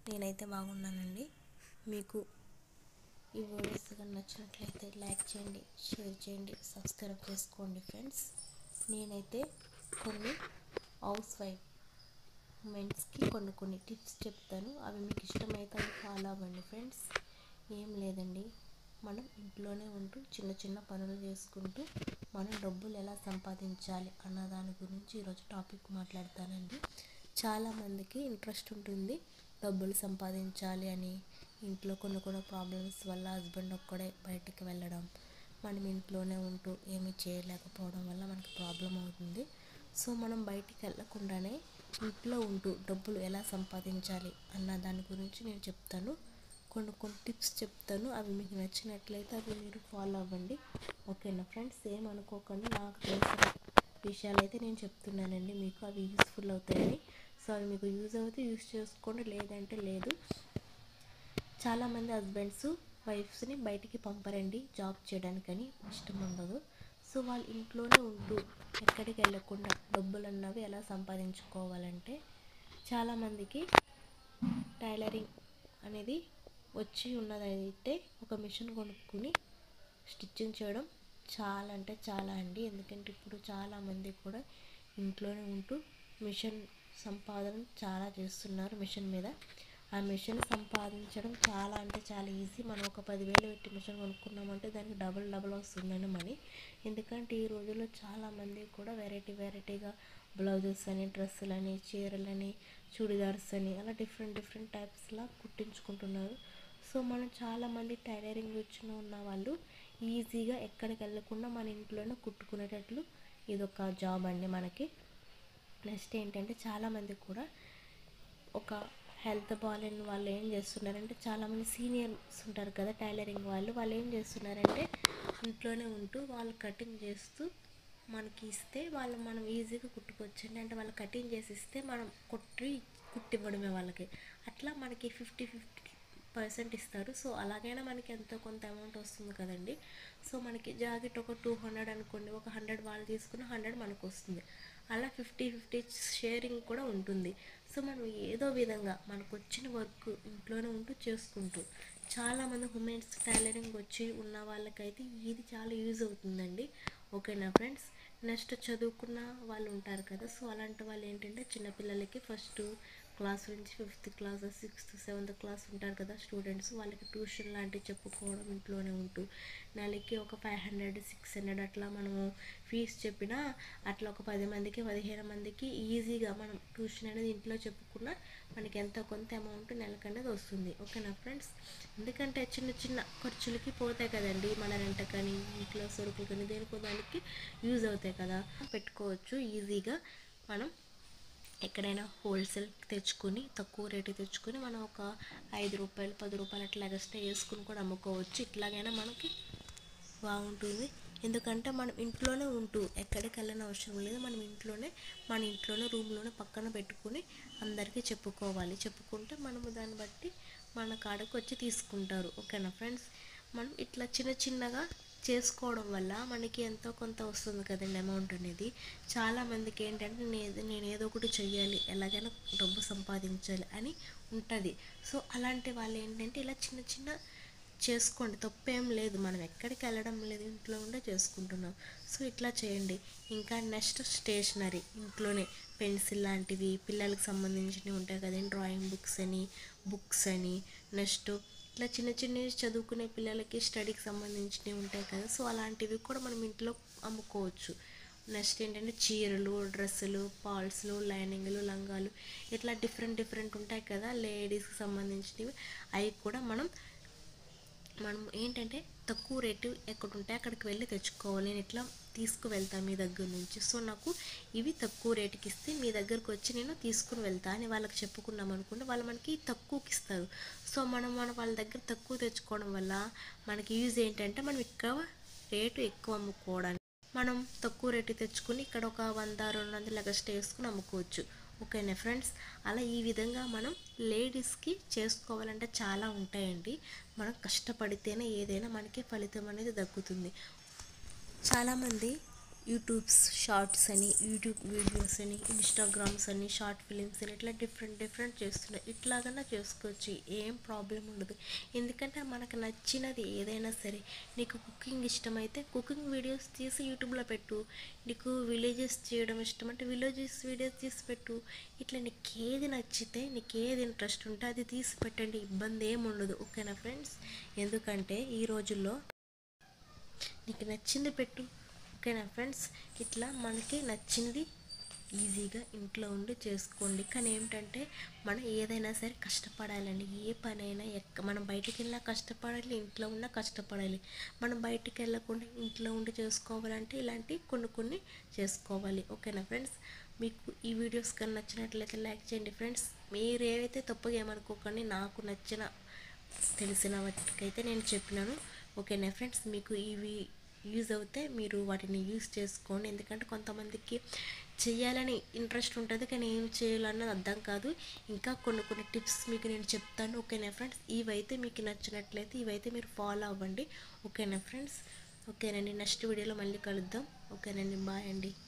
నేనైతే బాగున్నానండి మీకు ఈ వీడియోస్ కానీ నచ్చినట్లయితే లైక్ చేయండి షేర్ చేయండి సబ్స్క్రైబ్ చేసుకోండి ఫ్రెండ్స్ నేనైతే కొన్ని హౌస్ వైఫ్ ఉమెన్స్కి కొన్ని కొన్ని టిప్స్ చెప్తాను అవి మీకు ఇష్టమైతే అవి ఫాలో అవ్వండి ఫ్రెండ్స్ ఏం లేదండి మనం ఇంట్లోనే ఉంటూ చిన్న చిన్న పనులు చేసుకుంటూ మనం డబ్బులు ఎలా సంపాదించాలి అన్న దాని గురించి ఈరోజు టాపిక్ మాట్లాడతానండి చాలామందికి ఇంట్రెస్ట్ ఉంటుంది డబ్బులు సంపాదించాలి అని ఇంట్లో కొన్ని కొన్ని ప్రాబ్లమ్స్ వల్ల హస్బెండ్ ఒక్కడే బయటికి వెళ్ళడం మనం ఇంట్లోనే ఉంటూ ఏమీ చేయలేకపోవడం వల్ల మనకి ప్రాబ్లం అవుతుంది సో మనం బయటికి వెళ్ళకుండానే ఇంట్లో ఉంటూ డబ్బులు ఎలా సంపాదించాలి అన్న దాని గురించి నేను చెప్తాను కొన్ని కొన్ని టిప్స్ చెప్తాను అవి మీకు నచ్చినట్లయితే అవి మీరు ఫాలో అవ్వండి ఓకేనా ఫ్రెండ్స్ ఏం అనుకోకండి నాకు తెలిసిన విషయాలు అయితే నేను చెప్తున్నానండి మీకు అవి యూస్ఫుల్ అవుతాయని సో అవి మీకు యూజ్ అవుతే యూస్ చేసుకోండి లేదంటే లేదు చాలామంది హస్బెండ్స్ వైఫ్స్ని బయటికి పంపరండి జాబ్ చేయడానికని ఇష్టం ఉండదు సో వాళ్ళు ఇంట్లోనే ఉంటూ ఎక్కడికి వెళ్ళకుండా డబ్బులు అన్నవి ఎలా సంపాదించుకోవాలంటే చాలామందికి టైలరింగ్ అనేది వచ్చి ఉన్నదైతే ఒక మిషన్ కొనుక్కుని స్టిచ్చింగ్ చేయడం చాలా అంటే చాలా అండి ఎందుకంటే ఇప్పుడు చాలామంది కూడా ఇంట్లోనే ఉంటూ మిషన్ సంపాదన చాలా చేస్తున్నారు మిషన్ మీద ఆ మిషన్ సంపాదించడం చాలా అంటే చాలా ఈజీ మనం ఒక పదివేలు పెట్టి మిషన్ కొనుక్కున్నామంటే దానికి డబుల్ డబుల్ వస్తుందండి మనీ ఎందుకంటే ఈ రోజుల్లో చాలామంది కూడా వెరైటీ వెరైటీగా బ్లౌజెస్ అని డ్రెస్సులని చీరలని చూడిదార్స్ అని అలా డిఫరెంట్ డిఫరెంట్ టైప్స్లా కుట్టించుకుంటున్నారు సో మనం చాలామంది టైలరింగ్ వచ్చిన ఉన్న వాళ్ళు ఈజీగా ఎక్కడికి వెళ్ళకుండా మన ఇంట్లోనే కుట్టుకునేటట్లు ఇదొక జాబ్ అండి మనకి నెక్స్ట్ ఏంటంటే చాలామంది కూడా ఒక హెల్త్ బాగాలేని వాళ్ళు ఏం చేస్తున్నారంటే చాలామంది సీనియర్స్ ఉంటారు కదా టైలరింగ్ వాళ్ళు వాళ్ళు ఏం చేస్తున్నారంటే ఇంట్లోనే ఉంటూ వాళ్ళు కటింగ్ చేస్తూ మనకి ఇస్తే వాళ్ళు మనం ఈజీగా కుట్టుకోవచ్చండి అంటే వాళ్ళు కటింగ్ చేసి ఇస్తే మనం కుట్టి కుట్టివ్వడమే వాళ్ళకి అట్లా మనకి ఫిఫ్టీ ఫిఫ్టీ పర్సెంట్ ఇస్తారు సో అలాగైనా మనకి ఎంతో కొంత అమౌంట్ వస్తుంది కదండి సో మనకి జాకెట్ ఒక టూ హండ్రెడ్ అనుకోండి ఒక హండ్రెడ్ వాళ్ళు తీసుకున్న హండ్రెడ్ మనకు వస్తుంది అలా ఫిఫ్టీ ఫిఫ్టీ షేరింగ్ కూడా ఉంటుంది సో మనం ఏదో విధంగా మనకు వచ్చిన వర్క్ ఇంట్లోనే ఉంటూ చేసుకుంటూ చాలామంది ఉమెన్స్ టైలరింగ్ వచ్చి ఉన్న వాళ్ళకైతే ఇది చాలా యూజ్ అవుతుందండి ఓకేనా ఫ్రెండ్స్ నెక్స్ట్ చదువుకున్న వాళ్ళు ఉంటారు కదా సో అలాంటి వాళ్ళు ఏంటంటే చిన్నపిల్లలకి ఫస్ట్ క్లాస్ నుంచి fifth class sixth seventh class ఉంటారు కదా స్టూడెంట్స్ వాళ్ళకి ట్యూషన్ లాంటివి చెప్పుకోవడం ఇంట్లోనే ఉంటూ నెలకి ఒక ఫైవ్ హండ్రెడ్ సిక్స్ హండ్రెడ్ అట్లా మనము ఫీజు చెప్పినా అట్లా ఒక పది మందికి పదిహేను మందికి ఈజీగా మనం ట్యూషన్ అనేది ఇంట్లో చెప్పుకున్నా మనకి ఎంతో కొంత అమౌంట్ నెలకు అనేది వస్తుంది ఓకేనా ఫ్రెండ్స్ ఎందుకంటే చిన్న చిన్న ఖర్చులకి పోతాయి కదండి మన రెంట కానీ ఇంట్లో సరుకులు కానీ దేనికో దానికి యూజ్ అవుతాయి కదా పెట్టుకోవచ్చు ఈజీగా మనం ఎక్కడైనా హోల్సేల్ తెచ్చుకొని తక్కువ రేటు తెచ్చుకొని మనం ఒక ఐదు రూపాయలు పది రూపాయలు అట్లా ఎక్స్ట్రా వేసుకుని కూడా అమ్ముకోవచ్చు ఇట్లాగైనా మనకి బాగుంటుంది ఎందుకంటే మనం ఇంట్లోనే ఉంటూ ఎక్కడికి వెళ్ళని అవసరం లేదు మనం ఇంట్లోనే మన ఇంట్లోనే రూమ్లోనే పక్కన పెట్టుకుని అందరికీ చెప్పుకోవాలి చెప్పుకుంటే మనము దాన్ని బట్టి మన కాడకు వచ్చి తీసుకుంటారు ఓకేనా ఫ్రెండ్స్ మనం ఇట్లా చిన్న చిన్నగా చేసుకోవడం వల్ల మనకి ఎంతో కొంత వస్తుంది కదండి అమౌంట్ అనేది చాలామందికి ఏంటంటే నేను నేను ఏదో ఒకటి చెయ్యాలి ఎలాగైనా డబ్బు సంపాదించాలి అని ఉంటుంది సో అలాంటి వాళ్ళు ఏంటంటే ఇలా చిన్న చిన్న చేసుకోండి తప్పేం లేదు మనం ఎక్కడికి వెళ్ళడం లేదు ఇంట్లో ఉండే చేసుకుంటున్నాం సో ఇట్లా చేయండి ఇంకా నెక్స్ట్ స్టేషనరీ ఇంట్లోనే పెన్సిల్ లాంటివి పిల్లలకు సంబంధించినవి ఉంటాయి కదండి డ్రాయింగ్ బుక్స్ అని బుక్స్ అని నెక్స్ట్ ఇట్లా చిన్న చిన్నవి చదువుకునే పిల్లలకి స్టడీకి సంబంధించినవి ఉంటాయి కదా సో అలాంటివి కూడా మనం ఇంట్లో అమ్ముకోవచ్చు నెక్స్ట్ ఏంటంటే చీరలు డ్రెస్సులు పాల్స్లు లైనింగ్లు లంగాలు ఇట్లా డిఫరెంట్ డిఫరెంట్ ఉంటాయి కదా లేడీస్కి సంబంధించినవి అవి కూడా మనం మనం ఏంటంటే తక్కువ రేటు ఎక్కడ ఉంటే అక్కడికి వెళ్ళి తెచ్చుకోవాలి నేను ఇట్లా తీసుకువెళ్తాను మీ దగ్గర నుంచి సో నాకు ఇవి తక్కువ రేటుకి ఇస్తే మీ దగ్గరకు వచ్చి నేను తీసుకుని వెళ్తా అని వాళ్ళకి చెప్పుకున్నాం అనుకుంటే వాళ్ళు మనకి తక్కువకి ఇస్తారు సో మనం మన వాళ్ళ దగ్గర తక్కువ తెచ్చుకోవడం వల్ల మనకి యూజ్ ఏంటంటే మనం ఎక్కువ రేటు ఎక్కువ అమ్ముకోవడానికి మనం తక్కువ రేటు తెచ్చుకుని ఇక్కడ ఒక వంద రెండు వందలు ఎగస్ట్రా వేసుకుని అమ్ముకోవచ్చు ఓకేనా ఫ్రెండ్స్ అలా ఈ విధంగా మనం లేడీస్కి చేసుకోవాలంటే చాలా ఉంటాయండి మనం కష్టపడితేనే ఏదైనా మనకి ఫలితం అనేది దక్కుతుంది చాలామంది యూట్యూబ్స్ షార్ట్స్ అని యూట్యూబ్ వీడియోస్ అని ఇన్స్టాగ్రామ్స్ అని షార్ట్ ఫిలిమ్స్ అని ఇట్లా డిఫరెంట్ డిఫరెంట్ చేస్తున్నాయి ఇట్లాగన్నా చేసుకోవచ్చు ఏం ప్రాబ్లం ఉండదు ఎందుకంటే మనకు నచ్చినది ఏదైనా సరే నీకు కుకింగ్ ఇష్టమైతే కుకింగ్ వీడియోస్ తీసి యూట్యూబ్లో పెట్టు నీకు విలేజెస్ చేయడం ఇష్టం అంటే విలేజెస్ వీడియోస్ తీసి పెట్టు ఇట్లా నీకు ఏది నచ్చితే నీకు ఏది ఇంట్రెస్ట్ ఉంటే అది తీసి పెట్టండి ఇబ్బంది ఏమి ఉండదు ఓకేనా ఫ్రెండ్స్ ఎందుకంటే ఈ రోజుల్లో నీకు నచ్చింది పెట్టు ఓకేనా ఫ్రెండ్స్ ఇట్లా మనకి నచ్చింది ఈజీగా ఇంట్లో ఉండి చేసుకోండి కానీ ఏమిటంటే మనం ఏదైనా సరే కష్టపడాలండి ఏ పనైనా ఎక్క మనం బయటికి వెళ్ళినా కష్టపడాలి ఇంట్లో ఉన్నా కష్టపడాలి మనం బయటికి వెళ్ళకుండా ఇంట్లో ఉండి చేసుకోవాలంటే ఇలాంటి కొన్ని కొన్ని చేసుకోవాలి ఓకేనా ఫ్రెండ్స్ మీకు ఈ వీడియోస్ కానీ నచ్చినట్లయితే లైక్ చేయండి ఫ్రెండ్స్ మీరు ఏవైతే తప్పుగా ఏమనుకోకండి నాకు నచ్చిన తెలిసిన వాటికైతే నేను చెప్పినాను ఓకేనా ఫ్రెండ్స్ మీకు ఇవి యూజ్ అవుతే మీరు వాటిని యూజ్ చేసుకోండి ఎందుకంటే కొంతమందికి చేయాలని ఇంట్రెస్ట్ ఉంటుంది కానీ ఏం చేయాలన్నది అర్థం కాదు ఇంకా కొన్ని కొన్ని టిప్స్ మీకు నేను చెప్తాను ఓకేనా ఫ్రెండ్స్ ఇవైతే మీకు నచ్చినట్లయితే ఇవైతే మీరు ఫాలో అవ్వండి ఓకేనా ఫ్రెండ్స్ ఓకేనండి నెక్స్ట్ వీడియోలో మళ్ళీ కలుద్దాం ఓకేనండి బాయ్ అండి